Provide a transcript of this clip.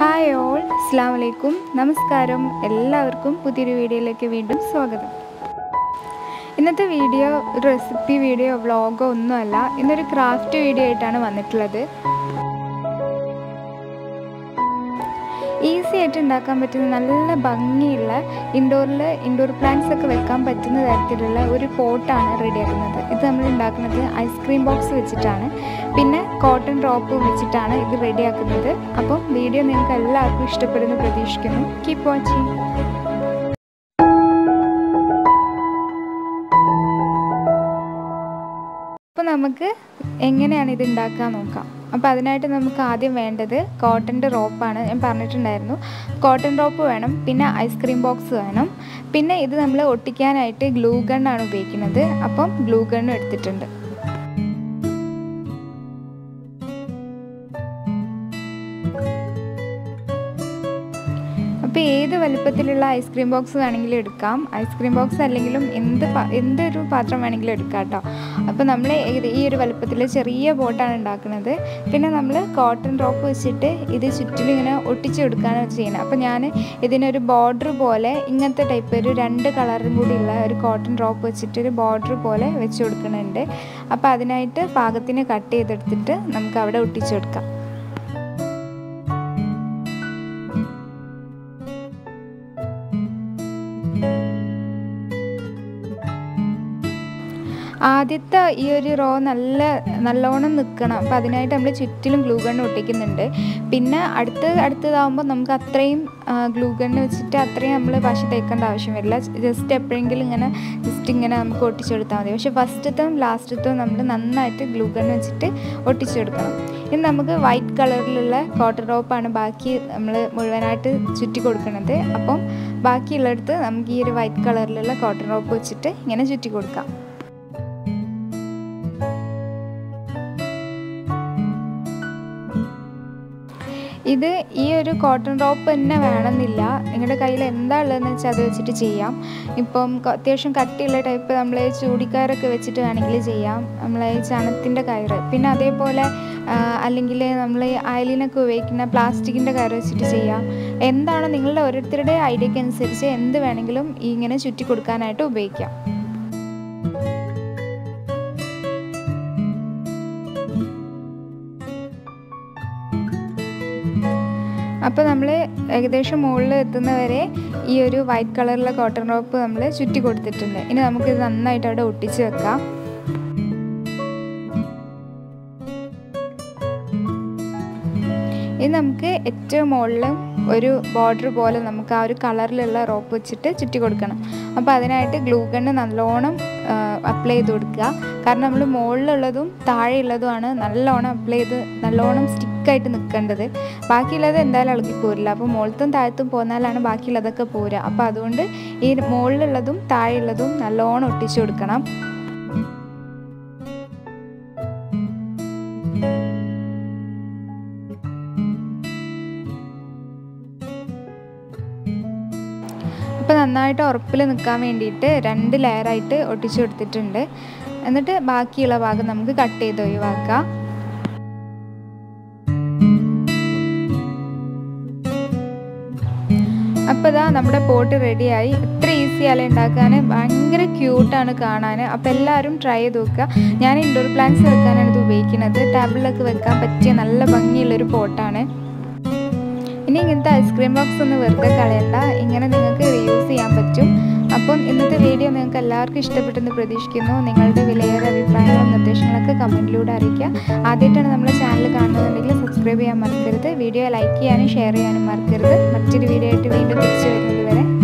hi all അസ്സാം വലൈക്കും നമസ്കാരം എല്ലാവർക്കും പുതിയൊരു വീഡിയോയിലേക്ക് വീണ്ടും സ്വാഗതം ഇന്നത്തെ വീഡിയോ ഒരു റെസിപ്പി വീഡിയോ വ്ളോഗോ ഒന്നുമല്ല ഇന്നൊരു ക്രാഫ്റ്റ് വീഡിയോ ആയിട്ടാണ് വന്നിട്ടുള്ളത് ഈസി ആയിട്ട് ഉണ്ടാക്കാൻ പറ്റുന്ന നല്ല ഭംഗിയുള്ള ഇൻഡോറിൽ ഇൻഡോർ പ്ലാന്റ്സ് ഒക്കെ വെക്കാൻ പറ്റുന്ന തരത്തിലുള്ള ഒരു പോട്ടാണ് റെഡിയാക്കുന്നത് ഇത് നമ്മൾ ഉണ്ടാക്കുന്നത് ഐസ്ക്രീം ബോക്സ് വെച്ചിട്ടാണ് പിന്നെ കോട്ടൺ ഡ്രോപ്പ് വെച്ചിട്ടാണ് ഇത് റെഡിയാക്കുന്നത് അപ്പോൾ വീഡിയോ നിങ്ങൾക്ക് എല്ലാവർക്കും ഇഷ്ടപ്പെടുന്നു പ്രതീക്ഷിക്കുന്നു കീപ്പ് വാച്ചിങ് അപ്പോൾ നമുക്ക് എങ്ങനെയാണ് ഇത് ഉണ്ടാക്കാൻ നോക്കാം അപ്പോൾ അതിനായിട്ട് നമുക്ക് ആദ്യം വേണ്ടത് കോട്ടൻ്റെ റോപ്പാണ് ഞാൻ പറഞ്ഞിട്ടുണ്ടായിരുന്നു കോട്ടൺ റോപ്പ് വേണം പിന്നെ ഐസ്ക്രീം ബോക്സ് വേണം പിന്നെ ഇത് നമ്മൾ ഒട്ടിക്കാനായിട്ട് ഗ്ലൂ ഗണ്ണാണ് ഉപയോഗിക്കുന്നത് അപ്പം ഗ്ലൂ ഗണ്ണും എടുത്തിട്ടുണ്ട് അപ്പോൾ ഏത് വലുപ്പത്തിലുള്ള ഐസ്ക്രീം ബോക്സ് വേണമെങ്കിലും എടുക്കാം ഐസ്ക്രീം ബോക്സ് അല്ലെങ്കിലും എന്ത് എന്തൊരു പാത്രം വേണമെങ്കിലും എടുക്കാം കേട്ടോ അപ്പോൾ നമ്മൾ ഈ ഒരു വലുപ്പത്തിൽ ചെറിയ ബോട്ടാണ് ഉണ്ടാക്കുന്നത് പിന്നെ നമ്മൾ കോട്ടൺ റോപ്പ് വെച്ചിട്ട് ഇത് ചുറ്റിലും ഇങ്ങനെ ഒട്ടിച്ച് കൊടുക്കുകയാണ് ചെയ്യുന്നത് അപ്പോൾ ഞാൻ ഇതിനൊരു ബോർഡർ പോലെ ഇങ്ങനത്തെ ടൈപ്പ് ഒരു രണ്ട് കളറും കൂടിയുള്ള ഒരു കോട്ടൺ റോപ്പ് വെച്ചിട്ട് ഒരു ബോർഡർ പോലെ വെച്ച് കൊടുക്കുന്നുണ്ട് അപ്പോൾ അതിനായിട്ട് പാകത്തിന് കട്ട് ചെയ്തെടുത്തിട്ട് നമുക്ക് അവിടെ ഒട്ടിച്ച് കൊടുക്കാം ആദ്യത്തെ ഈ ഒരു റോ നല്ല നല്ലോണം നിൽക്കണം അപ്പോൾ അതിനായിട്ട് നമ്മൾ ചുറ്റിലും ഗ്ലൂ ഗണ്ണ് ഒട്ടിക്കുന്നുണ്ട് പിന്നെ അടുത്ത് അടുത്തതാകുമ്പോൾ നമുക്ക് അത്രയും ഗ്ലൂ ഗണ്ണ് വെച്ചിട്ട് അത്രയും നമ്മൾ പശ തേക്കേണ്ട ആവശ്യം വരില്ല ജസ്റ്റ് എപ്പോഴെങ്കിലും ഇങ്ങനെ ജസ്റ്റ് ഇങ്ങനെ നമുക്ക് ഒട്ടിച്ചെടുത്താൽ മതി പക്ഷേ ഫസ്റ്റത്തും ലാസ്റ്റത്തും നമ്മൾ നന്നായിട്ട് ഗ്ലൂ ഗണ്ണ് വെച്ചിട്ട് ഒട്ടിച്ചെടുക്കണം ഇനി നമുക്ക് വൈറ്റ് കളറിലുള്ള കോട്ടൺ റോപ്പാണ് ബാക്കി നമ്മൾ മുഴുവനായിട്ട് ചുറ്റി കൊടുക്കുന്നത് അപ്പം ബാക്കിയുള്ളിടത്ത് നമുക്ക് ഈ ഒരു വൈറ്റ് കളറിലുള്ള കോട്ടൺ റോപ്പ് വെച്ചിട്ട് ഇങ്ങനെ ചുറ്റി കൊടുക്കാം ഇത് ഈ ഒരു കോട്ടൺ റോപ്പ് തന്നെ വേണമെന്നില്ല നിങ്ങളുടെ കയ്യിൽ എന്താ ഉള്ളതെന്ന് വെച്ചാൽ അത് വെച്ചിട്ട് ചെയ്യാം ഇപ്പം അത്യാവശ്യം കട്ടിയുള്ള ടൈപ്പ് നമ്മൾ ചൂടിക്കയറൊക്കെ വെച്ചിട്ട് വേണമെങ്കിൽ ചെയ്യാം നമ്മൾ ചണത്തിൻ്റെ കയറ് പിന്നെ അതേപോലെ അല്ലെങ്കിൽ നമ്മൾ അയലിനൊക്കെ ഉപയോഗിക്കുന്ന പ്ലാസ്റ്റിക്കിൻ്റെ കയറ് വെച്ചിട്ട് ചെയ്യാം എന്താണോ നിങ്ങളുടെ ഓരോരുത്തരുടെ ഐഡിയക്ക് അനുസരിച്ച് എന്ത് വേണമെങ്കിലും ഇങ്ങനെ ചുറ്റി കൊടുക്കാനായിട്ട് ഉപയോഗിക്കാം അപ്പോൾ നമ്മൾ ഏകദേശം മുകളിൽ എത്തുന്നവരെ ഈ ഒരു വൈറ്റ് കളറിലെ കോട്ടൺ റോപ്പ് നമ്മൾ ചുറ്റി കൊടുത്തിട്ടുണ്ട് ഇനി നമുക്കിത് നന്നായിട്ട് അവിടെ ഒട്ടിച്ച് വെക്കാം ഇനി നമുക്ക് ഏറ്റവും മുകളിൽ ഒരു ബോർഡർ പോലെ നമുക്ക് ആ ഒരു കളറിലുള്ള റോപ്പ് വെച്ചിട്ട് ചുറ്റി കൊടുക്കണം അപ്പോൾ അതിനായിട്ട് ഗ്ലൂ ഗണ്ണ് നല്ലോണം അപ്ലൈ ചെയ്ത് കൊടുക്കുക കാരണം നമ്മൾ മുകളിലുള്ളതും താഴെയുള്ളതുമാണ് നല്ലോണം അപ്ലൈ ചെയ്ത് നല്ലോണം സ്റ്റിക്കായിട്ട് നിൽക്കേണ്ടത് ബാക്കിയുള്ളത് എന്തായാലും ഇളകി പോരില്ല അപ്പോൾ മുകളിലത്തും താഴത്തും പോന്നാലാണ് ബാക്കിയുള്ളതൊക്കെ പോരുക അപ്പോൾ അതുകൊണ്ട് ഈ മുകളിലുള്ളതും താഴെയുള്ളതും നല്ലോണം ഒട്ടിച്ചു കൊടുക്കണം അപ്പോൾ നന്നായിട്ട് ഉറപ്പിൽ നിൽക്കാൻ വേണ്ടിയിട്ട് രണ്ട് ലെയറായിട്ട് ഒട്ടിച്ചു കൊടുത്തിട്ടുണ്ട് എന്നിട്ട് ബാക്കിയുള്ള ഭാഗം നമുക്ക് കട്ട് ചെയ്ത് ഒഴിവാക്കാം അപ്പോൾ ഇതാ നമ്മുടെ പോട്ട് റെഡിയായി എത്ര ഈസി അല്ല ഉണ്ടാക്കാൻ ഭയങ്കര ക്യൂട്ടാണ് കാണാൻ അപ്പോൾ എല്ലാവരും ട്രൈ ചെയ്ത് നോക്കുക ഞാൻ ഇൻഡോർ പ്ലാന്റ്സ് വെക്കാനാണ് ഇത് ഉപയോഗിക്കുന്നത് ടേബിളിലൊക്കെ വെക്കാൻ പറ്റിയ നല്ല ഭംഗിയുള്ളൊരു പോട്ടാണ് ഇനി ഇങ്ങനത്തെ ഐസ്ക്രീം ബോക്സ് ഒന്നും വെറുതെ കളയണ്ട ഇങ്ങനെ നിങ്ങൾക്ക് റീയൂസ് ചെയ്യാൻ പറ്റും അപ്പം ഇന്നത്തെ വീഡിയോ നിങ്ങൾക്ക് എല്ലാവർക്കും ഇഷ്ടപ്പെട്ടെന്ന് പ്രതീക്ഷിക്കുന്നു നിങ്ങളുടെ വിലയേറെ അഭിപ്രായങ്ങളും നിർദ്ദേശങ്ങളൊക്കെ കമൻറ്റിലൂടെ അറിയിക്കുക ആദ്യമായിട്ടാണ് നമ്മുടെ ചാനൽ കാണുന്നുണ്ടെങ്കിൽ സബ്സ്ക്രൈബ് ചെയ്യാൻ മറക്കരുത് വീഡിയോ ലൈക്ക് ചെയ്യാനും ഷെയർ ചെയ്യാനും മറക്കരുത് മറ്റൊരു വീഡിയോ ആയിട്ട് വീണ്ടും തിരിച്ചു വരുന്നത് വരെ